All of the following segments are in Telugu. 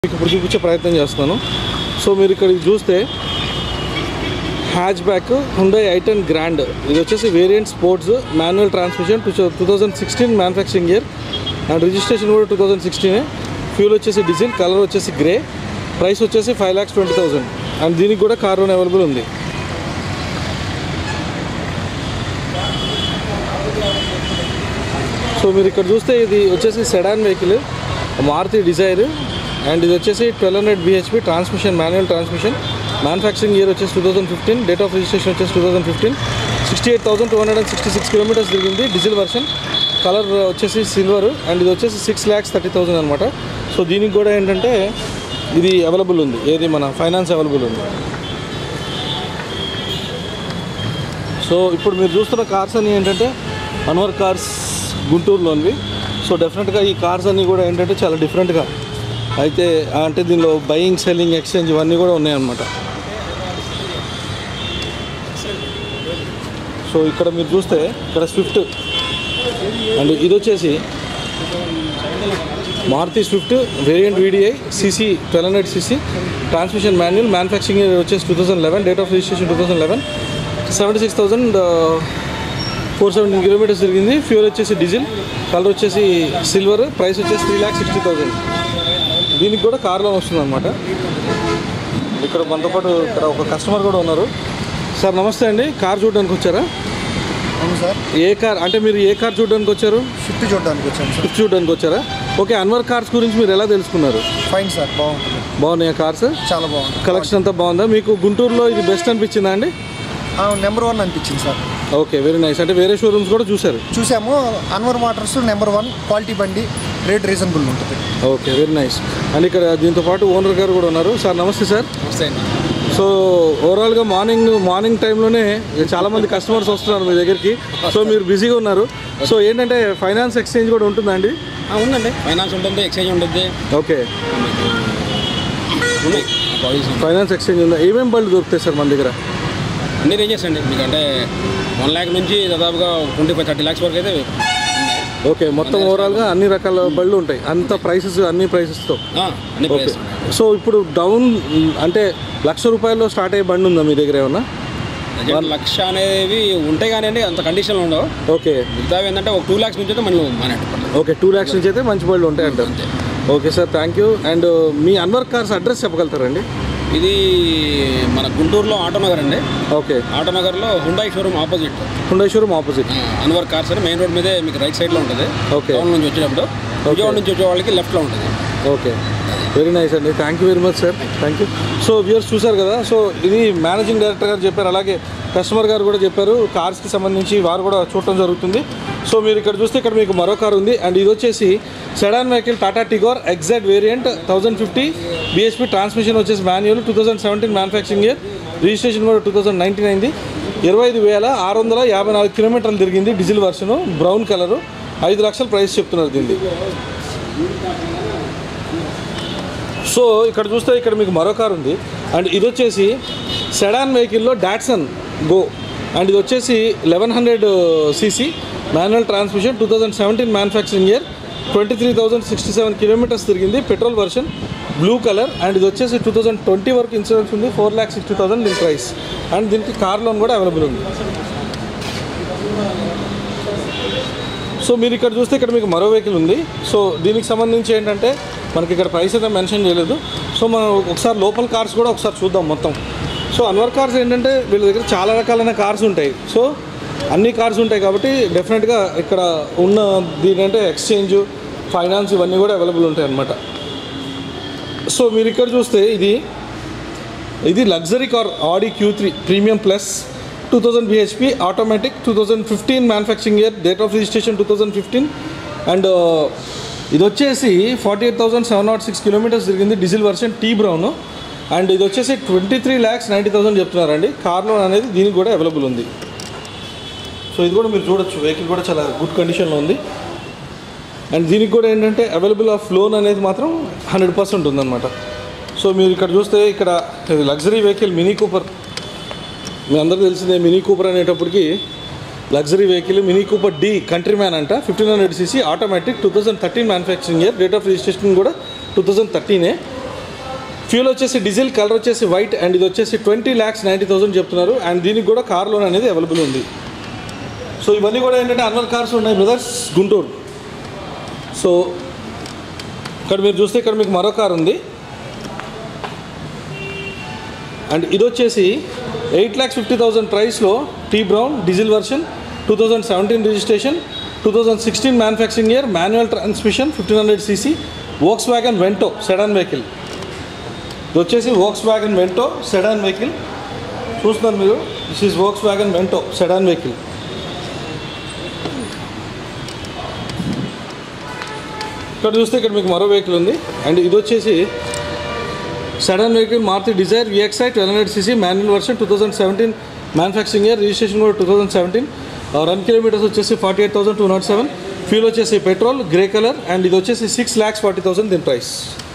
మీకు ఇప్పుడు చూపించే ప్రయత్నం చేస్తున్నాను సో మీరు ఇక్కడ చూస్తే hatchback Hyundai i ten grand ఇది వచ్చేసి variant sports manual transmission two two thousand sixteen manufacturing year and registration కూడా టూ థౌజండ్ సిక్స్టీనే ఫ్యూల్ వచ్చేసి డీజిల్ కలర్ వచ్చేసి గ్రే ప్రైస్ వచ్చేసి five lakhs twenty thousand and దీనికి కూడా కార్ లోన్ అవైలబుల్ ఉంది సో మీరు ఇక్కడ చూస్తే ఇది వచ్చేసి sedan vehicle Maruti Dzire and ఇది వచ్చేసి twelve hundred BHP transmission manual transmission manufacturing year వచ్చేసి two thousand fifteen date of registration వచ్చేసి two thousand fifteen sixty eight thousand two hundred and sixty six kilometres తిరిగింది డీజిల్ వర్షన్ కలర్ వచ్చేసి సిల్వర్ అండ్ ఇది వచ్చేసి సిక్స్ ల్యాక్స్ థర్టీ థౌసండ్ అనమాట సో దీనికి కూడా ఏంటంటే ఇది అవైలబుల్ ఉంది ఏది మన ఫైనాన్స్ అవైలబుల్ ఉంది సో ఇప్పుడు మీరు చూస్తున్న కార్స్ అన్నీ ఏంటంటే అన్వర్ కార్స్ గుంటూరులోనివి సో డెఫినెట్గా ఈ కార్స్ అన్నీ కూడా ఏంటంటే చాలా డిఫరెంట్గా అయితే అంటే దీనిలో బయింగ్ సెల్లింగ్ ఎక్స్చేంజ్ ఇవన్నీ కూడా ఉన్నాయన్నమాట సో ఇక్కడ మీరు చూస్తే ఇక్కడ స్విఫ్ట్ అండ్ ఇది వచ్చేసి Maruti Swift variant VDI CC twelve hundred CC transmission manual manufacturing వచ్చేసి two thousand eleven date of registration two thousand eleven seventy six thousand four seventeen kilometres తిరిగింది ఫ్యూల్ వచ్చేసి డీజిల్ కలర్ వచ్చేసి సిల్వర్ ప్రైస్ వచ్చేసి త్రీ ల్యాక్ సిక్స్టీ థౌసండ్ దీనికి కూడా కార్ లోన్ వస్తుంది అనమాట ఇక్కడ మనతో పాటు ఇక్కడ ఒక కస్టమర్ కూడా ఉన్నారు సార్ నమస్తే అండి కార్ చూడడానికి వచ్చారా అవును సార్ ఏ కార్ అంటే మీరు ఏ కార్ చూడడానికి వచ్చారు షిఫ్ట్ చూడడానికి వచ్చాను సార్ స్విఫ్ట్ చూడడానికి వచ్చారా ఓకే అన్వర్ కార్స్ గురించి మీరు ఎలా తెలుసుకున్నారు ఫైన్ సార్ బాగుంటుంది బాగున్నాయా కార్స్ చాలా బాగుంటుంది కలెక్షన్ అంతా బాగుందా మీకు గుంటూరులో ఇది బెస్ట్ అనిపించిందా అండి నెంబర్ వన్ అనిపించింది సార్ ఓకే వెరీ నైస్ అంటే వేరే షోరూమ్స్ కూడా చూశారు చూసాము Anwar Motors number one quality బండి రేట్ రీజనబుల్ ఉంటుంది ఓకే వెరీ నైస్ అండ్ ఇక్కడ దీంతో పాటు ఓనర్ గారు కూడా ఉన్నారు సార్ నమస్తే సార్ సో ఓవరాల్గా మార్నింగ్ మార్నింగ్ టైంలోనే చాలా మంది కస్టమర్స్ వస్తున్నారు మీ దగ్గరికి సో మీరు బిజీగా ఉన్నారు సో ఏంటంటే ఫైనాన్స్ ఎక్స్చేంజ్ కూడా ఉంటుందా అండి ఆ, ఉందండి ఫైనాన్స్ ఉంటుంది ఎక్స్చేంజ్ ఉంటుంది ఓకే ఉన్నాయి పాలసీ ఉంది. ఫైనాన్స్ ఎక్స్చేంజ్ ఉందా ఏమేమి బళ్ళు దొరుకుతాయి సార్ మన దగ్గర అన్ని రేంజెస్ అండి మీకు అంటే వన్ ల్యాక్ నుంచి దాదాపుగా ట్వంటీ ఫైవ్ థర్టీ ల్యాక్స్ వరకు అయితే ఉన్నాయి. ఓకే మొత్తం ఓవరాల్గా అన్ని రకాల బళ్ళు ఉంటాయి అంత ప్రైసెస్ అన్ని ప్రైసెస్తో ఆ, అన్ని ఓకే ప్రైస్ సో ఇప్పుడు డౌన్ అంటే లక్ష రూపాయల్లో స్టార్ట్ అయ్యే బండి ఉందా మీ దగ్గర ఏమన్నా లక్ష అనేవి ఉంటాయి కానీ అండి అంత కండిషన్లో ఉండవు ఓకే మిగతావి ఏంటంటే ఒక టూ ల్యాక్స్ నుంచి అయితే మనం మానేట ఓకే టూ ల్యాక్స్ నుంచి అయితే మంచి బళ్ళు ఉంటాయి అంటారు okay sir thank you and మీ అన్వర్ కార్స్ అడ్రస్ చెప్పగలుగుతారండి ఇది మన గుంటూరులో ఆటోనగర్ అండి ఓకే ఆటోనగర్లో Hyundai showroom opposite Hyundai showroom opposite Anwar cars అని మెయిన్ రోడ్ మీదే మీకు రైట్ సైడ్లో ఉంటుంది Okay. టౌన్ నుంచి వచ్చేటప్పుడు విజయవాడ నుంచి వచ్చే వాళ్ళకి లెఫ్ట్లో ఉంటుంది ఓకే వెరీ నైస్ అండి thank you very much sir thank you so viewers చూసారు కదా సో ఇది మేనేజింగ్ డైరెక్టర్ గారు చెప్పారు అలాగే కస్టమర్ గారు కూడా చెప్పారు కార్స్కి సంబంధించి వారు కూడా చూడటం జరుగుతుంది సో మీరు ఇక్కడ చూస్తే ఇక్కడ మీకు మరో కార్ ఉంది అండ్ ఇది వచ్చేసి sedan vehicle Tata Tigor exact variant thousand fifty BHP transmission వచ్చేసి manual two thousand seventeen manufacturing year registration కూడా టూ థౌసండ్ నైన్టీన్ అయింది ఇరవై ఐదు వేల ఆరు వందల యాభై నాలుగు కిలోమీటర్లు తిరిగింది డీజిల్ వర్షను బ్రౌన్ కలరు ఐదు లక్షల ప్రైస్ చెప్తున్నారు దీన్ని సో ఇక్కడ చూస్తే ఇక్కడ మీకు మరో కార్ ఉంది అండ్ ఇది వచ్చేసి సెడాన్ వెహికల్లో డాట్సన్ గో అండ్ ఇది వచ్చేసి eleven hundred CC manual transmission two thousand seventeen manufacturing year twenty three thousand sixty seven kilometres తిరిగింది petrol version blue colour and ఇది వచ్చేసి టూ థౌజండ్ ట్వంటీ వరకు ఇన్సూరెన్స్ ఉంది ఫోర్ ల్యాక్ సిక్స్టీ థౌసండ్ దీని ప్రైస్ అండ్ దీనికి కార్ లోన్ కూడా అవైలబుల్ ఉంది సో మీరు ఇక్కడ చూస్తే ఇక్కడ మీకు మరో వెహికల్ ఉంది సో దీనికి సంబంధించి ఏంటంటే మనకి ఇక్కడ ప్రైస్ అయితే మెన్షన్ చేయలేదు సో మనం ఒకసారి లోపల కార్స్ కూడా ఒకసారి చూద్దాం మొత్తం సో అన్వర్ కార్స్ ఏంటంటే వీళ్ళ దగ్గర చాలా రకాలైన కార్స్ ఉంటాయి సో అన్ని కార్స్ ఉంటాయి కాబట్టి డెఫినెట్గా ఇక్కడ ఉన్న దీని అంటే ఎక్స్చేంజ్ ఫైనాన్స్ ఇవన్నీ కూడా అవైలబుల్ ఉంటాయి అన్నమాట సో మీరు ఇక్కడ చూస్తే ఇది ఇది luxury car Audi Q three premium plus two thousand BHP automatic two thousand fifteen manufacturing year date of registration two thousand fifteen and ఇది వచ్చేసి forty eight thousand seven nought six kilometres తిరిగింది diesel version tea brown and ఇది వచ్చేసి twenty three lakhs ninety thousand చెప్తున్నారండి కార్ లోన్ అనేది దీనికి కూడా అవైలబుల్ ఉంది సో ఇది కూడా మీరు చూడొచ్చు వెహికల్ కూడా చాలా గుడ్ కండిషన్లో ఉంది అండ్ దీనికి కూడా ఏంటంటే అవైలబుల్ ఆఫ్ లోన్ అనేది మాత్రం హండ్రెడ్ పర్సెంట్ ఉందన్నమాట సో మీరు ఇక్కడ చూస్తే ఇక్కడ ఇది లగ్జరీ వెహికల్ మినీ కూపర్ మీ అందరికీ తెలిసిందే మినీ కూపర్ అనేటప్పటికి luxury vehicle Mini Cooper D Countryman అంట fifteen hundred CC automatic two thousand thirteen manufacturing year date of registration కూడా టూ థౌసండ్ థర్టీనే ఫ్యూల్ వచ్చేసి డీజిల్ కలర్ వచ్చేసి వైట్ అండ్ ఇది వచ్చేసి ట్వంటీ ల్యాక్స్ నైంటీ థౌసండ్ చెప్తున్నారు అండ్ దీనికి కూడా కార్ లోన్ అనేది అవైలబుల్ ఉంది సో ఇవన్నీ కూడా ఏంటంటే అన్వర్ కార్స్ ఉన్నాయి బ్రదర్స్ గుంటూరు సో ఇక్కడ మీరు చూస్తే ఇక్కడ మీకు మరో కార్ ఉంది అండ్ ఇది వచ్చేసి ఎయిట్ ల్యాక్స్ ఫిఫ్టీ థౌసండ్ ప్రైస్లో tea brown diesel version two thousand seventeen registration two thousand sixteen manufacturing year manual transmission fifteen hundred CC Volkswagen Vento sedan vehicle ఇది వచ్చేసి Volkswagen Vento sedan vehicle చూస్తున్నారు మీరు this is Volkswagen Vento sedan vehicle ఇక్కడ చూస్తే ఇక్కడ మీకు మరో వెహికల్ ఉంది అండ్ ఇది వచ్చేసి sedan vehicle Maruti Dzire VXI twelve hundred CC manual version two thousand seventeen manufacturing year registration కూడా two thousand seventeen run kilometres వచ్చేసి forty eight thousand two nought seven fuel వచ్చేసి పెట్రోల్ గ్రే కలర్ అండ్ ఇది వచ్చేసి సిక్స్ ల్యాక్స్ ఫార్టీ థౌసండ్ దీని ప్రైస్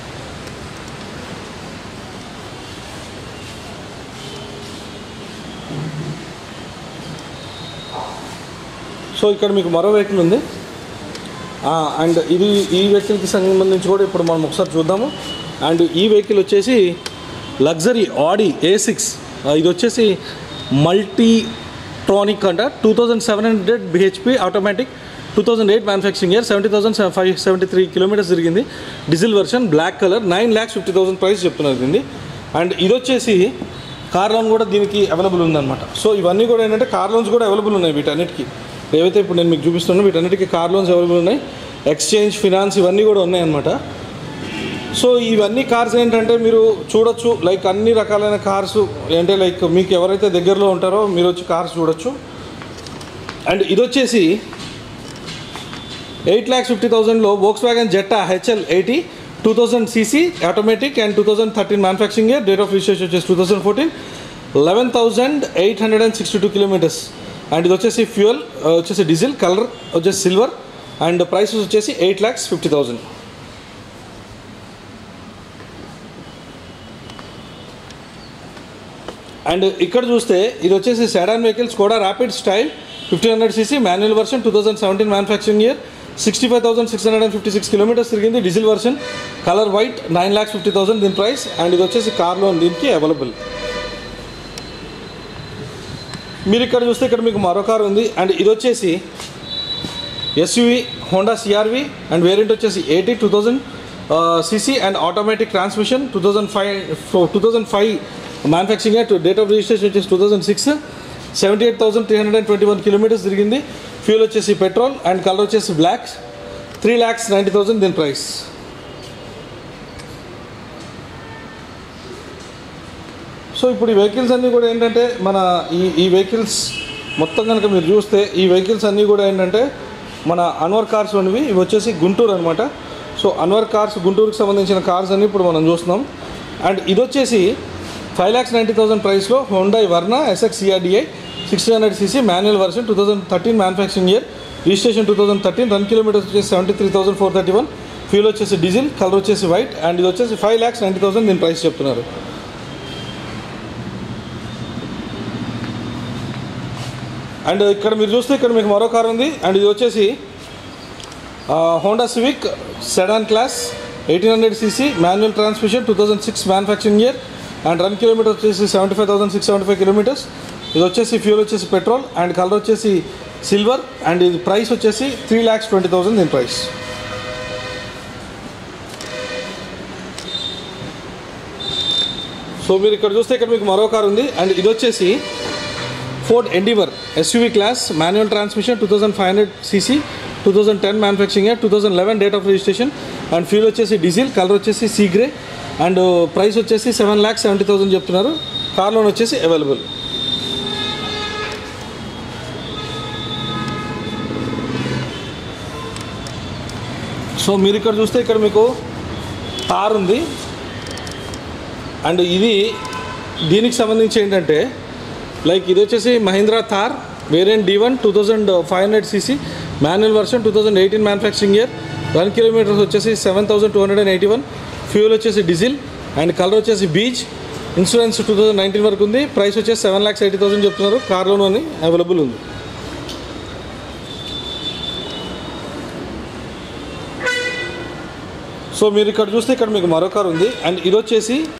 సో ఇక్కడ మీకు మరో వెహికల్ ఉంది అండ్ ఇది ఈ వెహికల్కి సంబంధించి కూడా ఇప్పుడు మనం ఒకసారి చూద్దాము అండ్ ఈ వెహికల్ వచ్చేసి లగ్జరీ ఆడి ఏ సిక్స్ ఇది వచ్చేసి మల్టీ ట్రానిక్ అంట two thousand seven hundred BHP automatic two thousand eight manufacturing year seventy thousand five seventy three kilometres తిరిగింది diesel version black colour nine lakhs fifty thousand price చెప్తున్నారు దీన్ని అండ్ ఇది వచ్చేసి కార్ లోన్ కూడా దీనికి అవైలబుల్ ఉందన్నమాట సో ఇవన్నీ కూడా ఏంటంటే కార్ లోన్స్ కూడా అవైలబుల్ ఉన్నాయి వీటన్నిటికీ ఏవైతే ఇప్పుడు నేను మీకు చూపిస్తున్నానో వీటన్నిటికీ కార్ లోన్స్ అవైలబుల్ ఉన్నాయి ఎక్స్చేంజ్ ఫినాన్స్ ఇవన్నీ కూడా ఉన్నాయన్నమాట సో ఇవన్నీ కార్స్ ఏంటంటే మీరు చూడొచ్చు లైక్ అన్ని రకాలైన కార్స్ అంటే లైక్ మీకు ఎవరైతే దగ్గరలో ఉంటారో మీరు వచ్చి కార్స్ చూడొచ్చు అండ్ ఇది వచ్చేసి ఎయిట్ ల్యాక్స్ ఫిఫ్టీ థౌసండ్లో Volkswagen Jetta HL eighty two thousand CC automatic and two thousand thirteen manufacturing year date of registration వచ్చేసి two thousand fourteen eleven thousand eight hundred and sixty two kilometres and ఇది వచ్చేసి ఫ్యూయల్ వచ్చేసి డీజిల్ కలర్ వచ్చేసి సిల్వర్ అండ్ ప్రైసెస్ వచ్చేసి eight lakhs fifty thousand and ఇక్కడ చూస్తే ఇది వచ్చేసి సెడాన్ వెహికల్స్ కూడా Rapid style fifteen hundred CC manual version two thousand seventeen manufacturing year sixty five thousand six hundred and fifty six kilometres తిరిగింది diesel version colour white nine lakhs fifty thousand దీని ప్రైస్ అండ్ ఇది వచ్చేసి కార్ లోన్ దీనికి అవైలబుల్ మీరు ఇక్కడ చూస్తే ఇక్కడ మీకు మరో కార్ ఉంది అండ్ ఇది వచ్చేసి SUV Honda CRV and variant వచ్చేసి eighty two thousand CC and automatic transmission two thousand five two thousand five manufacturing to date of registration వచ్చేసి two thousand six seventy eight thousand three hundred and twenty one kilometres తిరిగింది ఫ్యూల్ వచ్చేసి పెట్రోల్ అండ్ కలర్ వచ్చేసి black three lakhs ninety thousand దీని ప్రైస్ సో ఇప్పుడు ఈ వెహికల్స్ అన్నీ కూడా ఏంటంటే మన ఈ ఈ వెహికల్స్ మొత్తం కనుక మీరు చూస్తే ఈ వెహికల్స్ అన్నీ కూడా ఏంటంటే మన అన్వర్ కార్స్ అనేవి ఇవి వచ్చేసి గుంటూరు అనమాట సో అన్వర్ కార్స్ గుంటూరుకి సంబంధించిన కార్స్ అన్ని ఇప్పుడు మనం చూస్తున్నాం అండ్ ఇది వచ్చేసి ఫైవ్ ల్యాక్స్ నైంటీ థౌసండ్ ప్రైస్లో Honda Verna SX CRDI sixteen hundred CC manual version two thousand thirteen manufacturing year registration two thousand thirteen run kilometres వచ్చేసి seventy three thousand four thirty one fuel వచ్చేసి డీజిల్ కలర్ వచ్చేసి వైట్ అండ్ ఇది వచ్చేసి ఫైవ్ ల్యాక్స్ నైంటీ థౌసండ్ దీని ప్రైస్ చెప్తున్నారు అండ్ ఇక్కడ మీరు చూస్తే ఇక్కడ మీకు మరో కార్ ఉంది అండ్ ఇది వచ్చేసి Honda Civic sedan class eighteen hundred CC manual transmission two thousand six manufacturing year and run kilometre వచ్చేసి seventy five thousand six seventy five kilometres ఇది వచ్చేసి ఫ్యూల్ వచ్చేసి పెట్రోల్ అండ్ కలర్ వచ్చేసి సిల్వర్ అండ్ ఇది ప్రైస్ వచ్చేసి త్రీ ల్యాక్స్ ట్వంటీ థౌసండ్ దీని ప్రైస్ సో మీరు ఇక్కడ చూస్తే ఇక్కడ మీకు మరో కార్ ఉంది అండ్ ఇది వచ్చేసి Ford Endeavour SUV class manual transmission two thousand five hundred CC two thousand ten manufacturing two thousand eleven date of registration and fuel వచ్చేసి డీజిల్ కలర్ వచ్చేసి సీ గ్రే అండ్ ప్రైస్ వచ్చేసి సెవెన్ ల్యాక్స్ సెవెంటీ థౌసండ్ చెప్తున్నారు కార్ లోన్ వచ్చేసి అవైలబుల్ సో మీరు ఇక్కడ చూస్తే ఇక్కడ మీకు తార్ ఉంది అండ్ ఇది దీనికి సంబంధించి ఏంటంటే లైక్ ఇది వచ్చేసి Mahindra Thar variant D one two thousand five hundred CC manual version two thousand eighteen manufacturing year one kilometres వచ్చేసి seven thousand two hundred and eighty one fuel వచ్చేసి డీజిల్ అండ్ కలర్ వచ్చేసి beach insurance two thousand nineteen వరకు ఉంది ప్రైస్ వచ్చేసి సెవెన్ ల్యాక్స్ ఎయిటీ థౌసండ్ చెప్తున్నారు కార్ లోన్ అని అవైలబుల్ ఉంది సో మీరు ఇక్కడ చూస్తే ఇక్కడ మీకు మరో కార్ ఉంది అండ్ ఇది వచ్చేసి